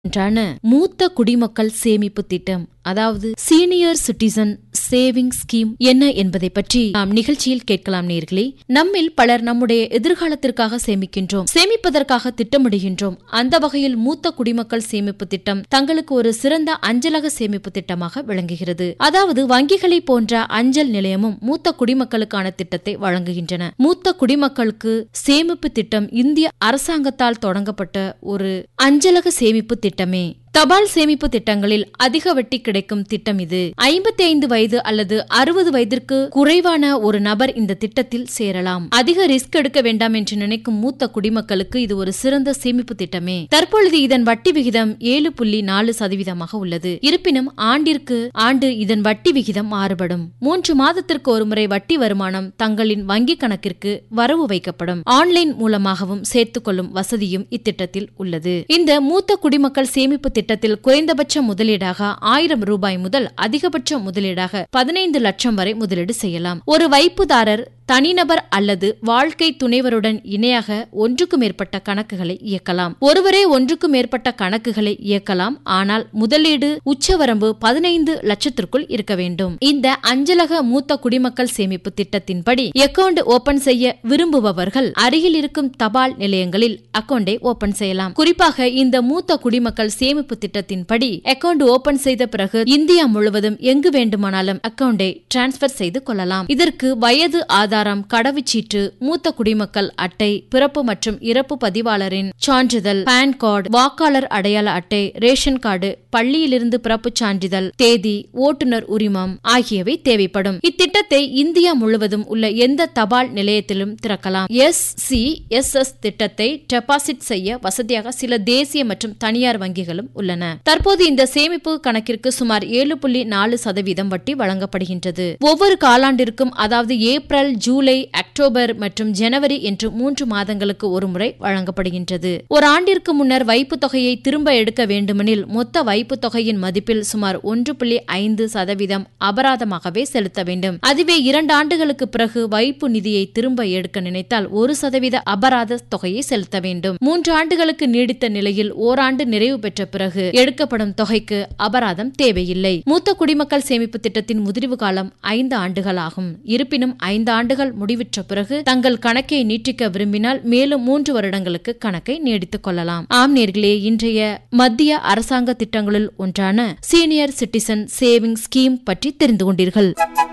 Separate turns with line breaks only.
ஒன்றான மூத்த குடிமக்கள் சேமிப்பு திட்டம் அதாவது சீனியர் சிட்டிசன் சேவிங் ஸ்கீம் என்ன என்பதை பற்றி நாம் நிகழ்ச்சியில் கேட்கலாம் நேர்களே நம்மில் பலர் நம்முடைய எதிர்காலத்திற்காக சேமிக்கின்றோம் சேமிப்பதற்காக திட்டமிடுகின்றோம் அந்த வகையில் மூத்த குடிமக்கள் சேமிப்பு திட்டம் தங்களுக்கு ஒரு சிறந்த அஞ்சலக சேமிப்பு திட்டமாக விளங்குகிறது அதாவது வங்கிகளை போன்ற அஞ்சல் நிலையமும் மூத்த குடிமக்களுக்கான திட்டத்தை வழங்குகின்றன மூத்த குடிமக்களுக்கு சேமிப்பு திட்டம் இந்திய அரசாங்கத்தால் தொடங்கப்பட்ட ஒரு அஞ்சலக சேமிப்பு திட்டமே தபால் சேமிப்பு திட்டங்களில் அதிக வட்டி கிடைக்கும் திட்டம் இது ஐம்பத்தி ஐந்து வயது அல்லது அறுபது வயதிற்கு குறைவான ஒரு நபர் இந்த திட்டத்தில் சேரலாம் அதிக ரிஸ்க் எடுக்க வேண்டாம் என்று நினைக்கும் மூத்த குடிமக்களுக்கு இது ஒரு சிறந்த சேமிப்பு திட்டமே தற்பொழுது இதன் வட்டி விகிதம் ஏழு புள்ளி நாலு சதவீதமாக உள்ளது இருப்பினும் ஆண்டிற்கு ஆண்டு இதன் வட்டி விகிதம் மாறுபடும் மூன்று மாதத்திற்கு ஒருமுறை வட்டி வருமானம் தங்களின் வங்கி கணக்கிற்கு வரவு வைக்கப்படும் ஆன்லைன் மூலமாகவும் சேர்த்துக் கொள்ளும் வசதியும் இத்திட்டத்தில் உள்ளது இந்த மூத்த குடிமக்கள் சேமிப்பு திட்டத்தில் குறைந்தபட்ச முதலீடாக ஆயிரம் ரூபாய் முதல் அதிகபட்ச முதலீடாக பதினைந்து லட்சம் வரை முதலீடு செய்யலாம் ஒரு வைப்புதாரர் தனிநபர் அல்லது வாழ்க்கை துணைவருடன் இணையாக ஒன்றுக்கு மேற்பட்ட கணக்குகளை இயக்கலாம் ஒருவரே ஒன்றுக்கு மேற்பட்ட கணக்குகளை இயக்கலாம் ஆனால் முதலீடு உச்சவரம்பு பதினைந்து லட்சத்திற்குள் இருக்க வேண்டும் இந்த அஞ்சலக மூத்த குடிமக்கள் சேமிப்பு திட்டத்தின்படி அக்கவுண்ட் ஓபன் செய்ய விரும்புபவர்கள் அருகில் இருக்கும் தபால் நிலையங்களில் அக்கவுண்டை ஓபன் செய்யலாம் குறிப்பாக இந்த மூத்த குடிமக்கள் சேமிப்பு திட்டத்தின்படி அக்கவுண்ட் ஓபன் செய்த பிறகு இந்தியா முழுவதும் எங்கு வேண்டுமானாலும் அக்கவுண்டை டிரான்ஸ்பர் செய்து கொள்ளலாம் இதற்கு வயது ஆதாரம் கடவுச்சீட்டு மூத்த குடிமக்கள் அட்டை பிறப்பு மற்றும் இறப்பு பதிவாளரின் சான்றிதழ் பான் கார்டு வாக்காளர் அடையாள அட்டை ரேஷன் கார்டு பள்ளியிலிருந்து பிறப்புச் சான்றிதழ் தேதி ஓட்டுநர் உரிமம் ஆகியவை தேவைப்படும் இத்திட்டத்தை இந்தியா முழுவதும் உள்ள எந்த தபால் நிலையத்திலும் திறக்கலாம் எஸ் சி எஸ் எஸ் திட்டத்தை டெபாசிட் செய்ய வசதியாக சில தேசிய மற்றும் தனியார் வங்கிகளும் உள்ளன தற்போது இந்த சேமிப்பு கணக்கிற்கு சுமார் ஏழு புள்ளி நாலு சதவீதம் வட்டி வழங்கப்படுகின்றது ஒவ்வொரு காலாண்டிற்கும் அதாவது ஏப்ரல் ஜூலை அக்டோபர் மற்றும் ஜனவரி என்று மூன்று மாதங்களுக்கு ஒருமுறை வழங்கப்படுகின்றது ஒரு ஆண்டிற்கு முன்னர் வைப்பு தொகையை திரும்ப எடுக்க வேண்டுமெனில் மொத்த வைப்பு தொகையின் மதிப்பில் சுமார் ஒன்று புள்ளி ஐந்து சதவீதம் அபராதமாகவே செலுத்த வேண்டும் அதுவே இரண்டு ஆண்டுகளுக்கு பிறகு வைப்பு நிதியை திரும்ப எடுக்க நினைத்தால் ஒரு சதவீத அபராத தொகையை செலுத்த வேண்டும் மூன்று ஆண்டுகளுக்கு நீடித்த நிலையில் ஓராண்டு நிறைவு பெற்ற பிறகு எடுக்கப்படும் தொகைக்கு அபராதம் தேவையில்லை மூத்த குடிமக்கள் சேமிப்பு திட்டத்தின் முதிர்வு காலம் ஐந்து ஆண்டுகள் ஆகும் இருப்பினும் ஐந்து ஆண்டுகள் முடிவிற்ற பிறகு தங்கள் கணக்கை நீட்டிக்க விரும்பினால் மேலும் மூன்று வருடங்களுக்கு கணக்கை நீடித்துக் கொள்ளலாம் ஆம் நேர்களே இன்றைய மத்திய அரசாங்க திட்டங்களில் ஒன்றான சீனியர் சிட்டிசன் சேவிங் ஸ்கீம் பற்றி தெரிந்து கொண்டீர்கள்